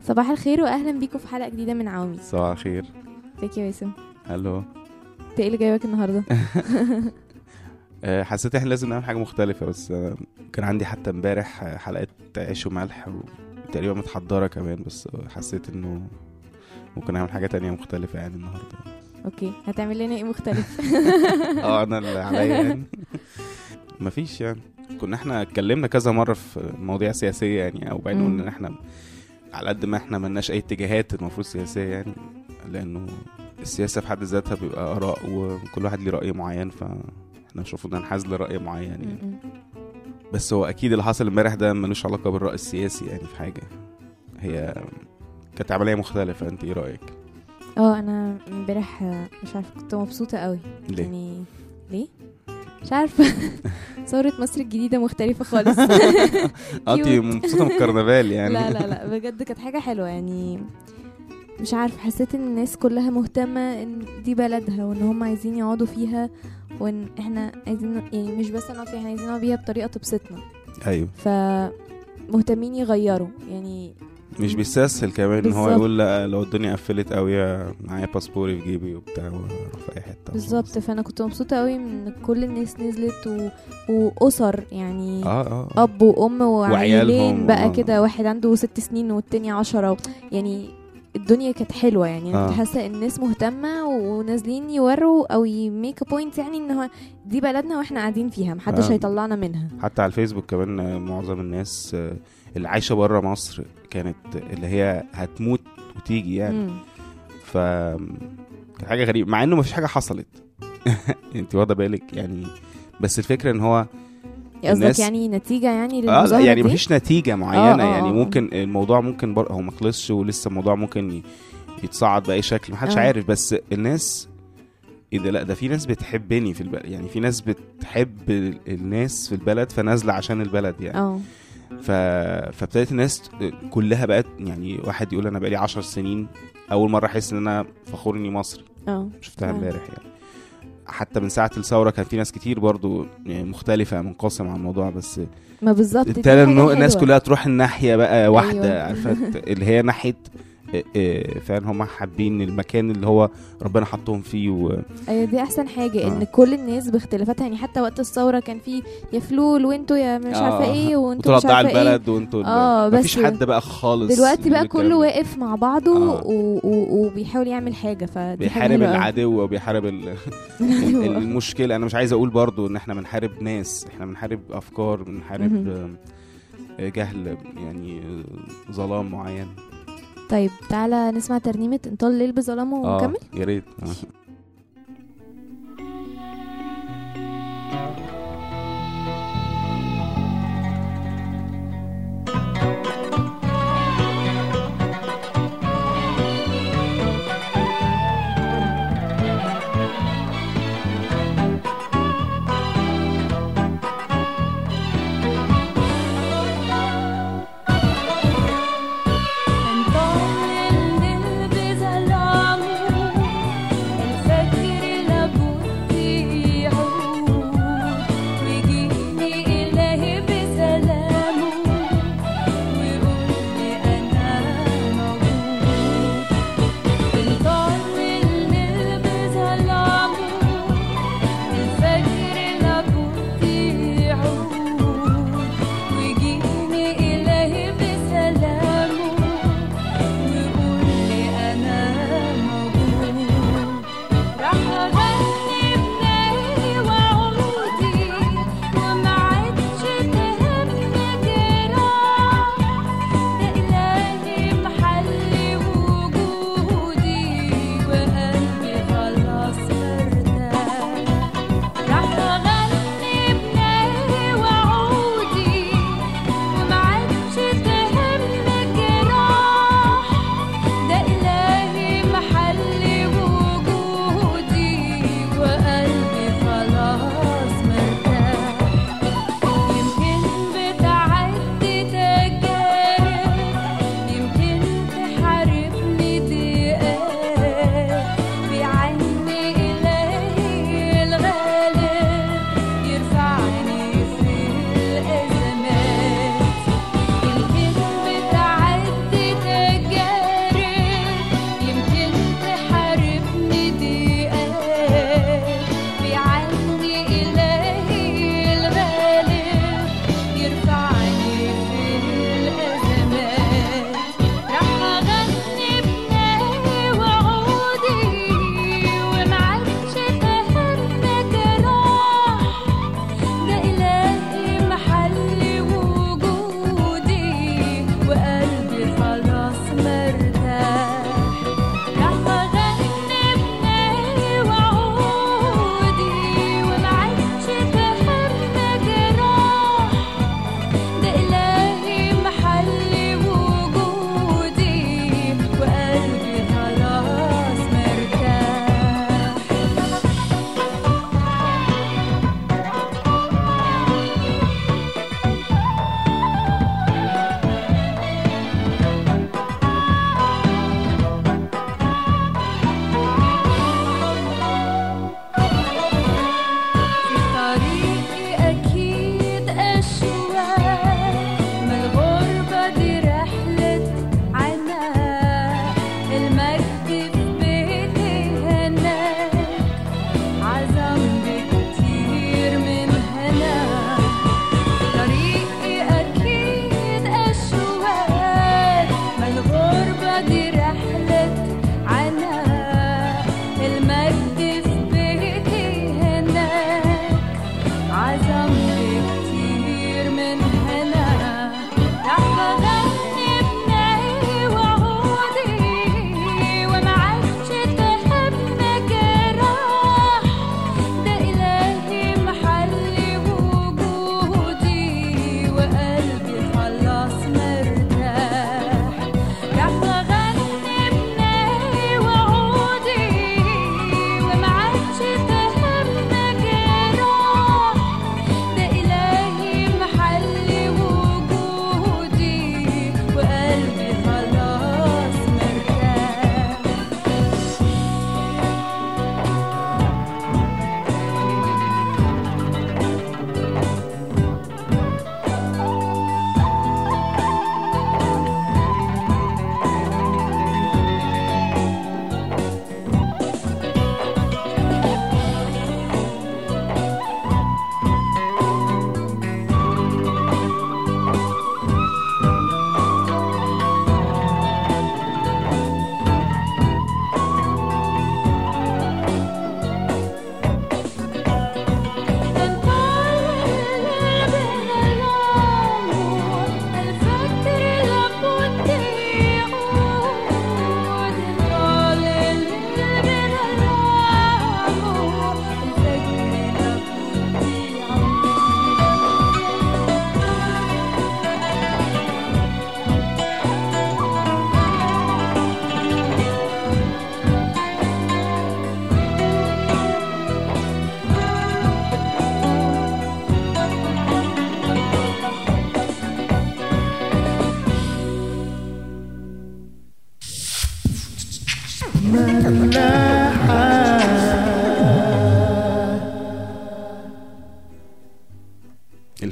صباح الخير واهلا بيكم في حلقه جديده من عوامي صباح الخير ازيك يا باسم الو انت ايه اللي جايبك النهارده آه، حسيت احنا لازم نعمل حاجه مختلفه بس آه، كان عندي حتى امبارح آه، حلقات عيش وملح وتقريبا متحضره كمان بس آه، حسيت انه ممكن اعمل حاجه تانية مختلفه يعني النهارده اوكي هتعمل لنا ايه مختلف اه انا اللي عليا يعني مفيش يعني كنا احنا اتكلمنا كذا مره في مواضيع سياسيه يعني او بعدين مم. قلنا ان احنا على قد ما احنا ملناش اي اتجاهات المفروض سياسيه يعني لانه السياسه في حد ذاتها بيبقى اراء وكل واحد ليه راي معين فاحنا مش المفروض ننحاز لراي معين يعني م-م. بس هو اكيد اللي حصل امبارح ده ملوش علاقه بالراي السياسي يعني في حاجه هي كانت عمليه مختلفه انت ايه رايك اه انا امبارح آه، مش عارفه كنت مبسوطه قوي ليه يعني ليه مش عارفه ثورة مصر الجديدة مختلفة خالص اه انت مبسوطه من الكرنفال يعني لا لا لا بجد كانت حاجة حلوة يعني مش عارفه حسيت ان الناس كلها مهتمة ان دي بلدها وان هم عايزين يقعدوا فيها وان احنا عايزين يعني مش بس نقعد فيها احنا عايزين نقعد بيها بطريقة تبسطنا ايوه ف مهتمين يغيروا يعني مش بيستسهل كمان ان هو بالظبط. يقول لا لو الدنيا قفلت قوي معايا باسبوري في جيبي وبتاع واروح في اي حته بالظبط فانا كنت مبسوطة قوي ان كل الناس نزلت و... واسر يعني اه اه اب وام وعيالين وعيالهم، بقى آه. كده واحد عنده ست سنين والتاني عشرة و... يعني الدنيا كانت حلوه يعني انا آه. كنت حاسه الناس مهتمه ونازلين يوروا او يميك بوينت يعني ان هو دي بلدنا واحنا قاعدين فيها محدش آه. هيطلعنا منها حتى على الفيسبوك كمان آه، معظم الناس آه، اللي عايشه بره مصر كانت اللي هي هتموت وتيجي يعني مم. ف كانت حاجه غريبه مع انه مفيش حاجه حصلت انت واخده بالك يعني بس الفكره ان هو قصدك الناس- يعني نتيجه يعني اه للمظاهره لا يعني دي؟ مفيش نتيجه معينه آه، آه، يعني آه. ممكن الموضوع ممكن بر... هو ما خلصش ولسه الموضوع ممكن ي- يتصاعد باي شكل محدش آه. عارف بس الناس ايه ده لا ده في ناس بتحبني في البلد يعني في ناس بتحب ال- الناس في البلد فنازله عشان البلد يعني اه ف... فابتدت الناس كلها بقت يعني واحد يقول انا بقالي عشر سنين اول مره احس ان انا فخور اني مصري اه شفتها آه. امبارح يعني حتى من ساعه الثوره كان في ناس كتير برضو يعني مختلفه منقسمه عن الموضوع بس ما بالظبط دي ابتدى حاجة انه الناس حلوة. كلها تروح الناحيه بقى واحده أيوة. عارفه اللي هي ناحيه إيه إيه فعلا هم حابين المكان اللي هو ربنا حطهم فيه و... ايوه دي احسن حاجه آه. ان كل الناس باختلافاتها يعني حتى وقت الثوره كان في يا فلول وانتوا يا مش عارفه آه. ايه انتوا وانتوا مش ضاع عارفه ايه البلد وانتوا ال- آه، مفيش بس حد بقى خالص دلوقتي بقى يقول الكلام كله ده. واقف مع بعضه آه. و... و... وبيحاول يعمل حاجه فدي حاجة بيحارب حلوة أوي. العدو وبيحارب ال... أيوة. المشكله انا مش عايز اقول برضو ان احنا بنحارب ناس احنا بنحارب افكار بنحارب مهم. آه، جهل يعني آه، ظلام معين طيب تعالى نسمع ترنيمه انطال الليل بظلامه ونكمل اه يا ريت آه. انطل الليل بظلامه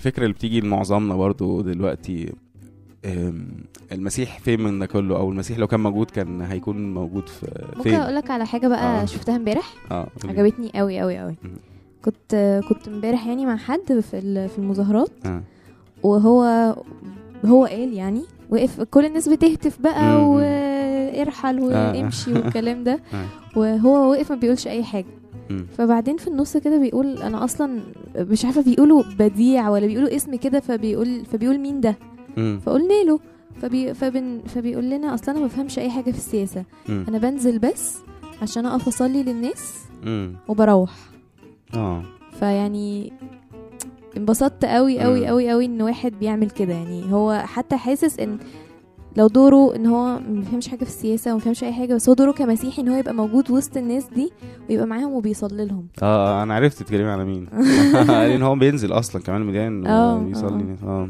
الفكره اللي بتيجي لمعظمنا برضو دلوقتي أم، المسيح فين من ده كله او المسيح لو كان موجود كان هيكون موجود في ممكن فين اقول لك على حاجه بقى آه. شفتها امبارح اه عجبتني قوي قوي قوي مم. كنت كنت امبارح يعني مع حد في ال- في المظاهرات آه. وهو هو قال يعني وقف كل الناس بتهتف بقى مم. وارحل آه. وامشي والكلام ده آه. وهو وقف ما بيقولش اي حاجه مم. فبعدين في النص كده بيقول انا اصلا مش عارفه بيقولوا بديع ولا بيقولوا اسم كده فبيقول فبيقول مين ده مم. فقلنا له فبي فبن فبيقول لنا اصلا انا ما بفهمش اي حاجه في السياسه مم. انا بنزل بس عشان اقف اصلي للناس مم. وبروح اه فيعني انبسطت قوي قوي مم. قوي قوي ان واحد بيعمل كده يعني هو حتى حاسس ان لو دوره ان هو ما بيفهمش حاجه في السياسه وما بيفهمش اي حاجه بس هو دوره كمسيحي ان هو يبقى موجود وسط الناس دي ويبقى معاهم وبيصلي لهم اه انا عرفت تتكلمي على مين لان هو بينزل اصلا كمان مليان آه، بيصلي اه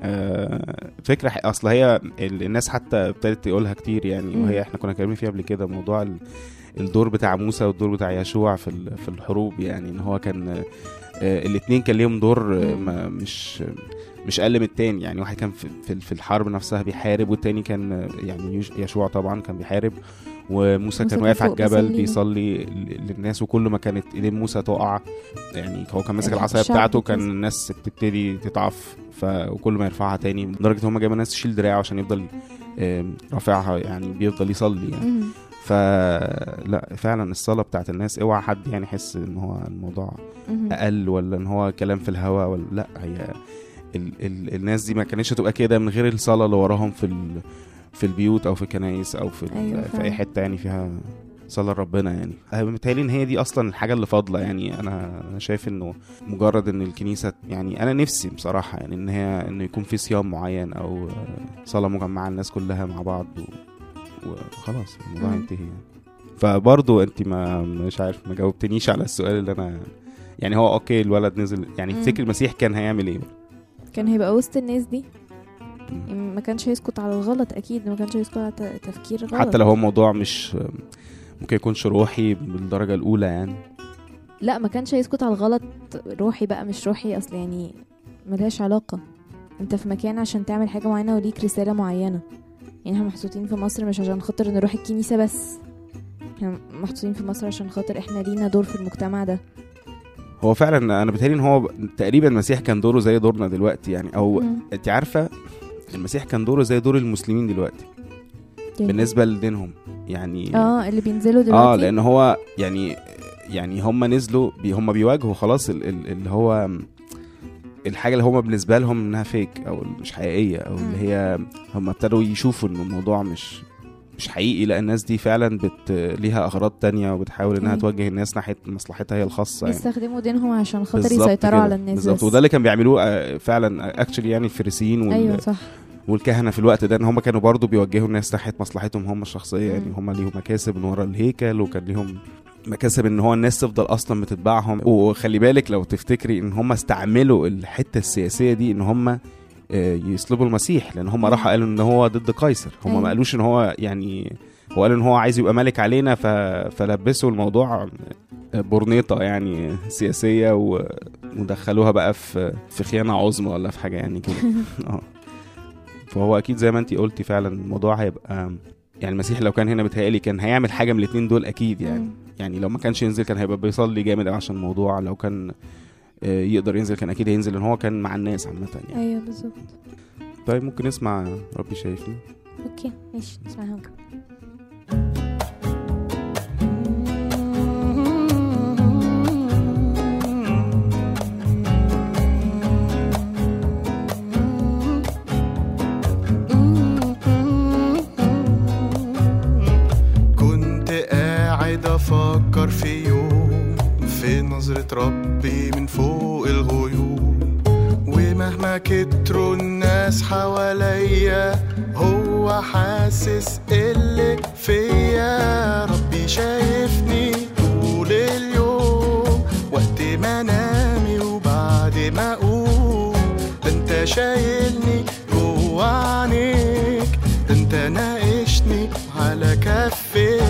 آه، فكرة ح- اصل هي ال- الناس حتى ابتدت تقولها كتير يعني مم. وهي احنا كنا اتكلمنا فيها قبل كده موضوع ال- الدور بتاع موسى والدور بتاع يشوع في ال- في الحروب يعني ان هو كان آه، الاتنين كان ليهم دور آه، مم. ما مش مش اقل من التاني يعني واحد كان في في- في الحرب نفسها بيحارب والتاني كان آه، يعني يش- يشوع طبعا كان بيحارب وموسى موسى كان كان واقف على فوق الجبل بيصلي. بيصلي ل- للناس وكل ما كانت ايدين موسى تقع يعني هو كان ماسك الشعب العصايه بتاعته كان بتنزل. الناس بتبتدي تضعف ف وكل ما يرفعها تاني لدرجه هم جايبين ناس تشيل دراعه عشان يفضل آم، رافعها يعني بيفضل يصلي يعني مم. فلا فعلا الصلاه بتاعت الناس اوعى حد يعني يحس ان هو الموضوع مم. اقل ولا ان هو كلام في الهوا ولا لا هي ال ال الناس دي ما كانتش تبقى كده من غير الصلاه اللي وراهم في ال في البيوت او في الكنايس او في ال- أيوة في اي فعلا. حته يعني فيها صلاة ربنا يعني أنا متهيألي ان هي دي اصلا الحاجه اللي فاضله يعني انا انا شايف انه مجرد ان الكنيسه يعني انا نفسي بصراحه يعني ان هي انه يكون في صيام معين او آه، صلاه مجمعه الناس كلها مع بعض و- وخلاص الموضوع مم. ينتهي يعني فبرضه انت ما مش عارف ما جاوبتنيش على السؤال اللي انا يعني هو اوكي الولد نزل يعني مم. تفتكر المسيح كان هيعمل ايه كان هيبقى وسط الناس دي مم. ما كانش هيسكت على الغلط اكيد ما كانش هيسكت على ت- تفكير غلط حتى لو هو موضوع مش ممكن يكونش روحي بالدرجه الاولى يعني لا ما كانش هيسكت على الغلط روحي بقى مش روحي اصل يعني ملهاش علاقة انت في مكان عشان تعمل حاجة معينة وليك رسالة معينة يعني احنا محطوطين في مصر مش عشان خاطر نروح الكنيسة بس احنا محطوطين في مصر عشان خاطر احنا لينا دور في المجتمع ده هو فعلا انا بتهيألي ان هو تقريبا المسيح كان دوره زي دورنا دلوقتي يعني او مم. انت عارفه المسيح كان دوره زي دور المسلمين دلوقتي يعني- بالنسبه لدينهم يعني اه اللي بينزلوا دلوقتي اه لان هو يعني يعني هم نزلوا بي هم بيواجهوا خلاص ال- ال- اللي هو الحاجه اللي هم بالنسبه لهم انها فيك او مش حقيقيه او اللي مم. هي هم ابتدوا يشوفوا ان الموضوع مش مش حقيقي لا الناس دي فعلا بت ليها اغراض تانية وبتحاول انها أيوة. توجه الناس ناحيه مصلحتها هي الخاصه يعني بيستخدموا دينهم عشان خاطر بالظبط يسيطروا كده، على الناس بالظبط بس. وده اللي كان بيعملوه آه، فعلا اكشلي يعني الفريسيين وال... ايوه صح والكهنه في الوقت ده ان هم كانوا برضو بيوجهوا الناس ناحيه مصلحتهم هم الشخصيه يعني مم. هم ليهم مكاسب من ورا الهيكل وكان ليهم مكاسب ان هو الناس تفضل اصلا بتتبعهم وخلي بالك لو تفتكري ان هم استعملوا الحته السياسيه دي ان هم آه، يصلبوا المسيح لان هم مم. راحوا قالوا ان هو ضد قيصر هم أيوة. ما قالوش ان هو يعني هو قالوا ان هو عايز يبقى ملك علينا ف... فلبسوا الموضوع برنيطه يعني سياسيه و... ودخلوها بقى في في خيانه عظمى ولا في حاجه يعني كده اه فهو اكيد زي ما انت قلتي فعلا الموضوع هيبقى يعني المسيح لو كان هنا بيتهيألي كان هيعمل حاجه من الاثنين دول اكيد يعني مم. يعني لو ما كانش ينزل كان هيبقى بيصلي جامد أوي عشان الموضوع لو كان آه، يقدر ينزل كان اكيد هينزل لان هو كان مع الناس عامه يعني ايوه بالظبط طيب ممكن نسمع ربي شايفني اوكي ماشي نسمعها كنت قاعد افكر في يوم في نظرة ربي من فوق الغيوم ومهما كتروا الناس حواليا هو حاسس اللي فيا ربي شايفني طول اليوم وقت ما انامي وبعد ما اقوم ده انت شايلني جوا عينيك ده انت ناقشني على كفيك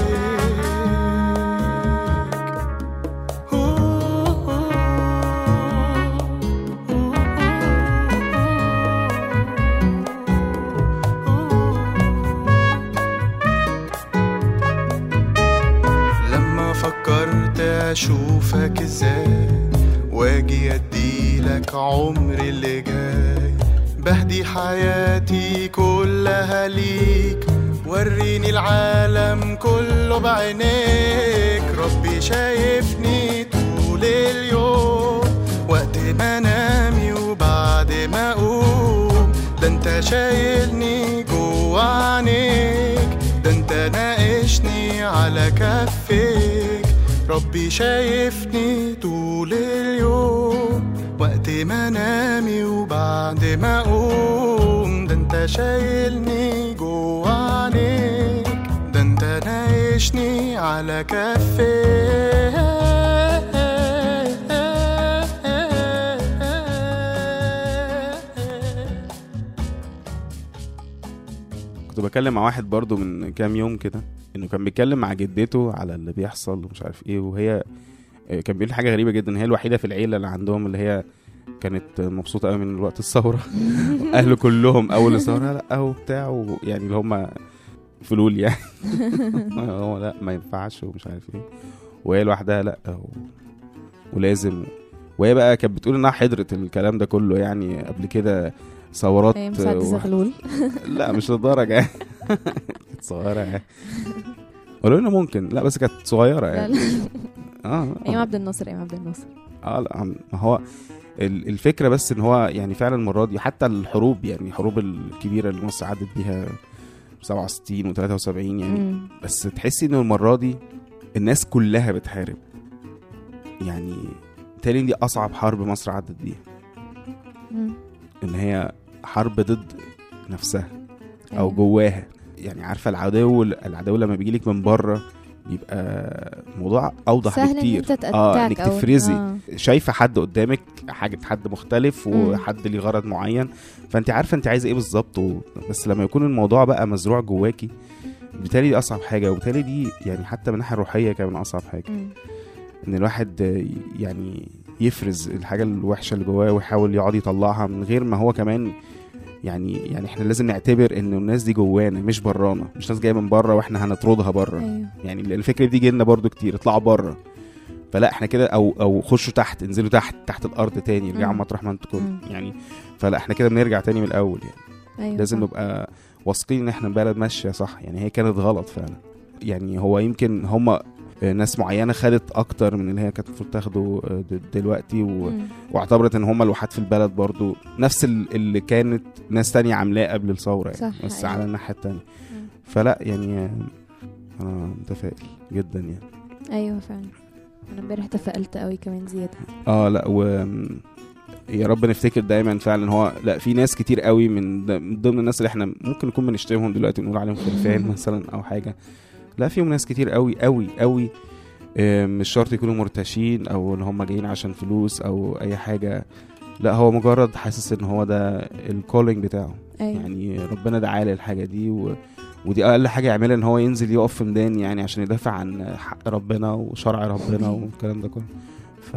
هشوفك ازاي واجي اديلك عمري اللي جاي بهدي حياتي كلها ليك وريني العالم كله بعينيك ربي شايفني طول اليوم وقت ما انامي وبعد ما اقوم ده انت شايلني جوا عينيك ده انت ناقشني على كفيك ربي شايفني طول اليوم وقت ما انامي وبعد ما اقوم ده انت شايلني جوا عينيك ده انت ناقشني على كفيك كنت بكلم مع واحد برضو من كام يوم كده انه كان بيتكلم مع جدته على اللي بيحصل ومش عارف ايه وهي آه، كان بيقول حاجه غريبه جدا هي الوحيده في العيله اللي عندهم اللي هي كانت مبسوطه قوي من وقت الثوره اهله كلهم اول الثوره لا اهو بتاع و- يعني اللي هم فلول يعني هو لا ما ينفعش ومش عارف ايه وهي لوحدها لا و... ولازم وهي بقى كانت بتقول انها حضرت الكلام ده كله يعني قبل كده ثورات ايام سعد و- زغلول لا مش للدرجة يعني كانت صغيرة يعني ولو انه ممكن لا بس كانت صغيرة لا يعني لا اه ايام عبد الناصر ايام عبد الناصر اه لا عم- ما هو ال- الفكرة بس ان هو يعني فعلا المرة دي حتى الحروب يعني الحروب الكبيرة اللي مصر عدت بيها 67 و 73 يعني مم. بس تحسي ان المرة دي الناس كلها بتحارب يعني تالي دي اصعب حرب مصر عدت بيها مم. ان هي حرب ضد نفسها او أيوة. جواها يعني عارفه العدو العدو لما بيجيلك من بره بيبقى الموضوع اوضح سهل ان بكتير انت تأتاك اه انك أو- تفرزي آه. شايفه حد قدامك حاجه حد مختلف مم. وحد ليه غرض معين فانت عارفه انت عايزه ايه بالظبط و... بس لما يكون الموضوع بقى مزروع جواكي بالتالي دي اصعب حاجه وبالتالي دي يعني حتى من الناحيه الروحيه كمان اصعب حاجه مم. ان الواحد آه، يعني يفرز الحاجه الوحشه اللي جواه ويحاول يقعد يطلعها من غير ما هو كمان يعني يعني احنا لازم نعتبر ان الناس دي جوانا مش برانا مش ناس جايه من بره واحنا هنطردها بره ايوه يعني الفكره دي جينا برضو كتير اطلعوا بره فلا احنا كده او او خشوا تحت انزلوا تحت تحت الارض تاني ارجعوا مم. مطرح ما انتوا كنتوا مم. يعني فلا احنا كده بنرجع تاني من الاول يعني ايوه لازم صح. نبقى واثقين ان احنا بلد ماشيه صح يعني هي كانت غلط فعلا يعني هو يمكن هم ناس معينه خدت اكتر من اللي هي كانت المفروض تاخده آه، د- دلوقتي و... مم. واعتبرت ان هم الوحيد في البلد برضو نفس ال- اللي كانت ناس تانية عاملاه قبل الثوره يعني صح، بس أيوة. على الناحيه التانية مم. فلا يعني آه، انا متفائل جدا يعني ايوه فعلا انا امبارح تفائلت قوي كمان زياده اه لا و يا رب نفتكر دايما فعلا هو لا في ناس كتير قوي من د- من ضمن الناس اللي احنا ممكن نكون بنشتمهم دلوقتي ونقول عليهم خلفان مثلا او حاجه لا فيهم ناس كتير قوي قوي قوي آه، مش شرط يكونوا مرتشين او ان هم جايين عشان فلوس او اي حاجه لا هو مجرد حاسس ان هو ده الكولينج بتاعه ايوه يعني ربنا دعاه للحاجه دي و... ودي اقل حاجه يعملها ان هو ينزل يقف في ميدان يعني عشان يدافع عن حق ربنا وشرع ربنا والكلام ده كله ف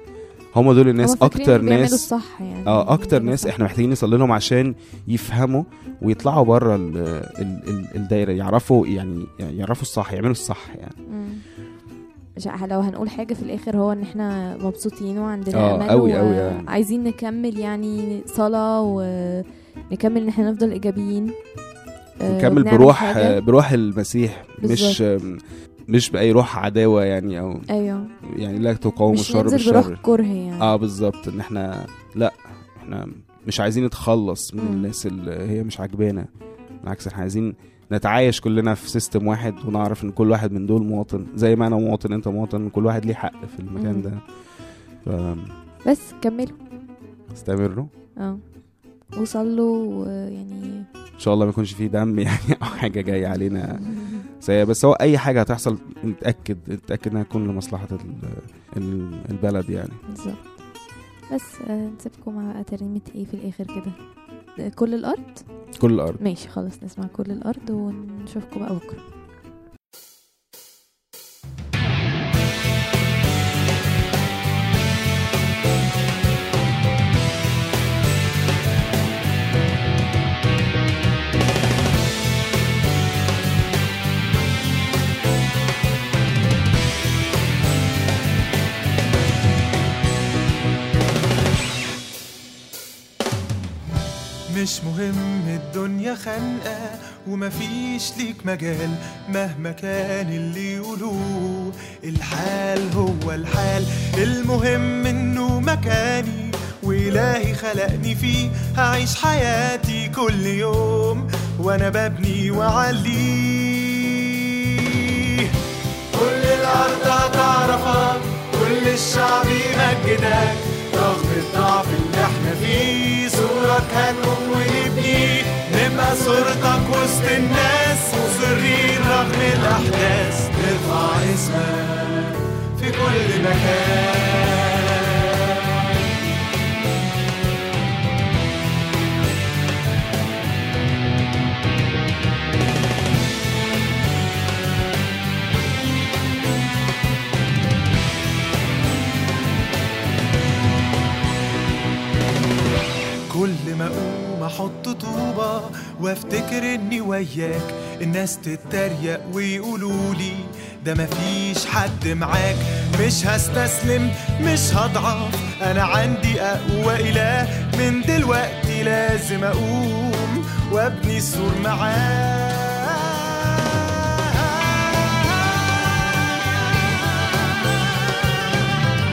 هم دول الناس هما فاكرين اكتر إنهم بيعملوا ناس الصح يعني اه اكتر بيعملوا ناس الصح. احنا محتاجين نصلي لهم عشان يفهموا ويطلعوا بره ال... ال... ال... الدايره يعرفوا يعني يعرفوا الصح يعملوا الصح يعني مم. مش ع- لو هنقول حاجة في الآخر هو إن إحنا مبسوطين وعندنا آه، أمل أوي- أوي يعني. عايزين نكمل يعني صلاة ونكمل إن إحنا نفضل إيجابيين آه، نكمل وبنعمل بروح حاجة. بروح المسيح مش مش باي روح عداوه يعني او أيوه يعني لا تقاوم مش الشر ننزل بروح بالشر كره يعني اه بالظبط ان احنا لا احنا مش عايزين نتخلص من مم. الناس اللي هي مش عاجبانا بالعكس احنا عايزين نتعايش كلنا في سيستم واحد ونعرف ان كل واحد من دول مواطن زي ما انا مواطن انت مواطن كل واحد ليه حق في المكان مم. ده بس كملوا فاستمروا اه وصلوا ويعني ان شاء الله ما يكونش فيه دم يعني او حاجه جايه علينا سيئه بس هو اي حاجه هتحصل نتاكد نتاكد انها تكون لمصلحه ال- ال- البلد يعني بالظبط بس آه، نسيبكم مع بقى ترنيمة ايه في الآخر كده آه، كل الأرض كل الارض ماشي خلاص نسمع كل الأرض ونشوفكم بقى بكرة مش مهم الدنيا خانقة ومفيش ليك مجال مهما كان اللي يقولوه الحال هو الحال المهم انه مكاني وإلهي خلقني فيه هعيش حياتي كل يوم وانا ببني وعليه كل الأرض هتعرفك كل الشعب يمجدك رغم الضعف اللي احنا فيه صورك هنقوم ونبني نبقى صورتك وسط الناس مصرين رغم الأحداث نرفع اسمك في كل مكان كل ما اقوم احط طوبة وافتكر اني وياك الناس تتريق ويقولوا لي ده مفيش حد معاك مش هستسلم مش هضعف انا عندي اقوى اله من دلوقتي لازم اقوم وابني السور معاه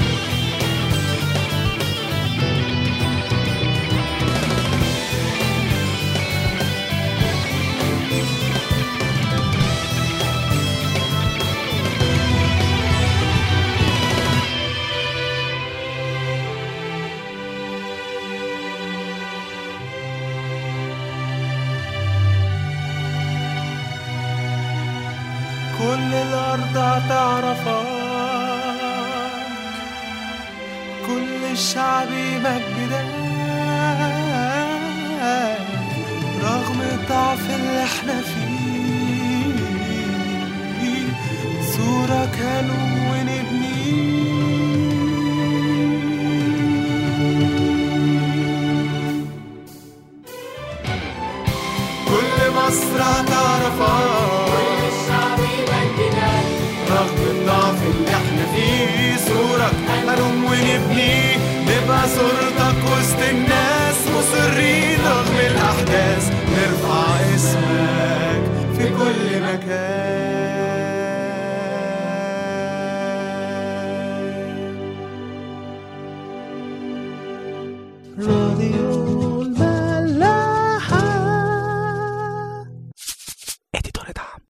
كل الأرض هتعرفك كل الشعب يمجدك رغم الضعف اللي احنا فيه صورة كانوا ونبني كل مصر هتعرفك رغم الضعف اللي احنا فيه صورك هنقوم ونبني نبقى صورتك وسط الناس مصرين رغم الأحداث نرفع اسمك في كل مكان